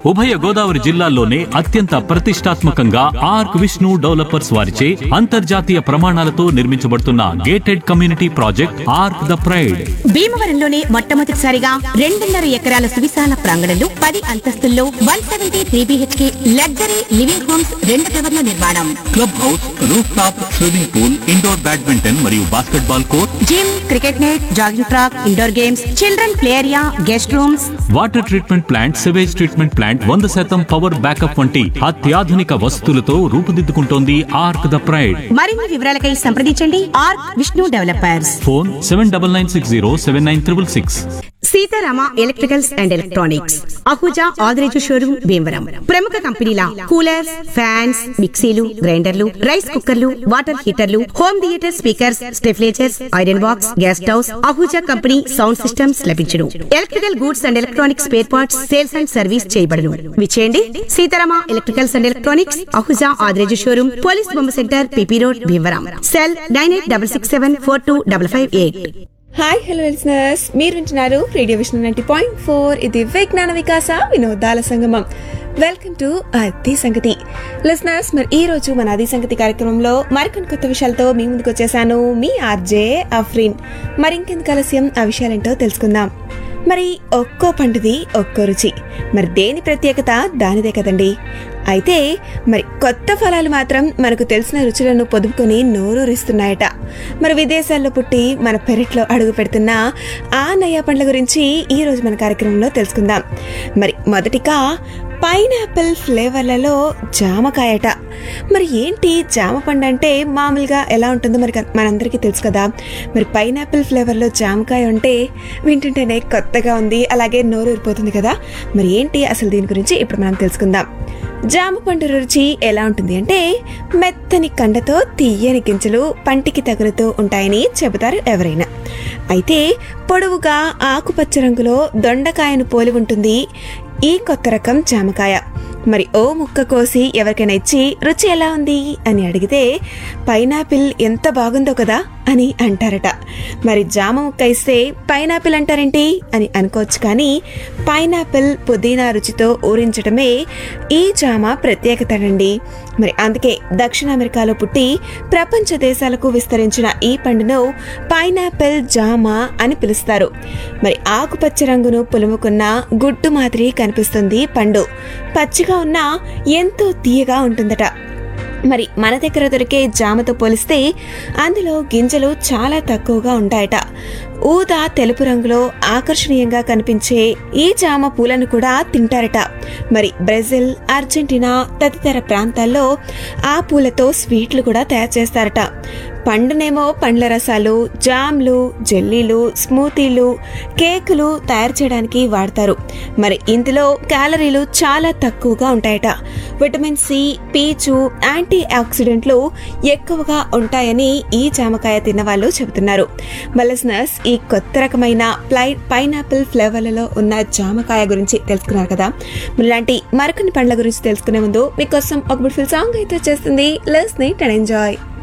ఉభయ గోదావరి జిల్లాల్లోనే అత్యంత ప్రతిష్టాత్మకంగా ఆర్క్ విష్ణు డెవలపర్స్ వారిచే అంతర్జాతీయ ప్రమాణాలతో నిర్మించబడుతున్న gated community project Arc the pride భీమవరంలోనే మొట్టమొదటిసారిగా రెండున్నర ఎకరాల సువిశాల ప్రాంగణంలో పది అంతస్తుల్లో one seventy three BHK luxury living homes రెండు టవర్ల నిర్మాణం club house roof top swimming pool indoor badminton మరియు basketball court gym cricket net jogging track indoor games children play area guest rooms water treatment plant sewage treatment plant వంద శాతం power backup వంటి అత్యాధునిక వసతులతో రూపుదిద్దుకుంటోంది arc the pride మరిన్ని వివరాలకై సంప్రదించండి R Vishnu developers phone seven double nine six zero seven nine triple six Seetharama electricals and electronics Ahuja Adireju showroom Bhimavaram ప్రముఖ కంపెనీల కూలర్స్ ఫ్యాన్స్ మిక్సీలు గ్రైండర్లు రైస్ కుక్కర్లు వాటర్ హీటర్లు home theatre speakers stabilisers iron box gas stoves Ahuja company sound systems లభించును electrical goods and electronics spare parts sales and service చేయబడును విచేయండి Seetharama electricals and electronics Ahuja Adireju showroom police బొమ్మ centre PP road Bhimavaram cell nine eight double six seven four two double five eight hi hello listeners మీరు వింటున్నారు radio Vishnu ninety point four ఇది విజ్ఞాన వికాస వినోదాల సంగమం welcome to అది సంగతి listeners మరి ఈ రోజు మన అది సంగతి కార్యక్రమంలో మరికొన్ని కొత్త విషయాలతో మీ ముందుకు వచ్చేసాను మీ ఆర్జే అఫ్రీన్ మరి ఇంకెందుకు ఆలస్యం ఆ విషయాలేంటో తెలుసుకుందాం మరి ఒక్కో పండుది ఒక్కో రుచి మరి దేని ప్రత్యేకత దానిదే కదండి అయితే మరి కొత్త ఫలాలు మాత్రం మనకు తెలిసిన రుచులను పొదుపుకొని నోరూరిస్తున్నాయట మరి విదేశాల్లో పుట్టి మన పెరట్లో అడుగు పెడుతున్న ఆ నయా పండ్ల గురించి ఈ రోజు మన కార్యక్రమంలో తెలుసుకుందాం మరి మొదటిగా పైనాపిల్ ఫ్లేవర్లలో జామకాయట మరి ఏంటి జామ పండు అంటే మామూలుగా ఎలా ఉంటుందో మరి మనందరికీ తెలుసు కదా మరి పైనాపిల్ ఫ్లేవర్లో జామకాయ ఉంటే వింటుంటేనే కొత్తగా ఉంది అలాగే నోరు ఊరిపోతుంది కదా మరి ఏంటి అసలు దీని గురించి ఇప్పుడు మనం తెలుసుకుందాం జామ పండు రుచి ఎలా ఉంటుంది అంటే మెత్తని కండతో తీయని గింజలు పంటికి తగులుతూ ఉంటాయని చెబుతారు ఎవరైనా అయితే పొడవుగా ఆకుపచ్చ రంగులో దొండకాయను పోలి ఉంటుంది ఈ కొత్త రకం జామకాయ మరి ఓ ముక్క కోసి ఎవరికైనా ఇచ్చి రుచి ఎలా ఉంది అని అడిగితే పైనాపిల్ ఎంత బాగుందో కదా అని అంటారట మరి జామ ముక్క ఇస్తే పైనాపిల్ అంటారేంటి అని అనుకోవచ్చు కానీ పైనాపిల్ పుదీనా రుచితో ఊరించడమే ఈ జామ ప్రత్యేకత అండి మరి అందుకే దక్షిణ అమెరికాలో పుట్టి ప్రపంచ దేశాలకు విస్తరించిన ఈ పండును పైనాపిల్ జామ అని పిలుస్తారు మరి ఆకుపచ్చ రంగును పులుముకున్న గుడ్డు మాదిరి కనిపిస్తుంది పండు పచ్చిగా ఉన్నా ఎంతో తీయగా ఉంటుందట మరి మన దగ్గర దొరికే జామతో పోలిస్తే అందులో గింజలు చాలా తక్కువగా ఉంటాయట ఊదా తెలుపు రంగులో ఆకర్షణీయంగా కనిపించే ఈ జామ పూలను కూడా తింటారట మరి బ్రెజిల్ అర్జెంటీనా తదితర ప్రాంతాల్లో ఆ పూలతో స్వీట్లు కూడా తయారు చేస్తారట పండునేమో పండ్ల రసాలు జామ్లు జెల్లీలు స్మూతీలు కేకులు తయారు చేయడానికి వాడతారు మరి ఇందులో క్యాలరీలు చాలా తక్కువగా ఉంటాయట విటమిన్ సి పీచు యాంటీ ఆక్సిడెంట్లు ఎక్కువగా ఉంటాయని ఈ జామకాయ తిన్న వాళ్ళు చెబుతున్నారు మలస్నస్ ఈ కొత్త రకమైన ప్లై పైనాపిల్ ఫ్లేవర్లలో ఉన్న జామకాయ గురించి తెలుసుకున్నారు కదా మరి ఇలాంటి మరికొన్ని పండ్ల గురించి తెలుసుకునే ముందు మీకోసం ఒక బ్యూటిఫుల్ సాంగ్ అయితే వచ్చేస్తుంది లెస్ నీట్ అండ్ ఎంజాయ్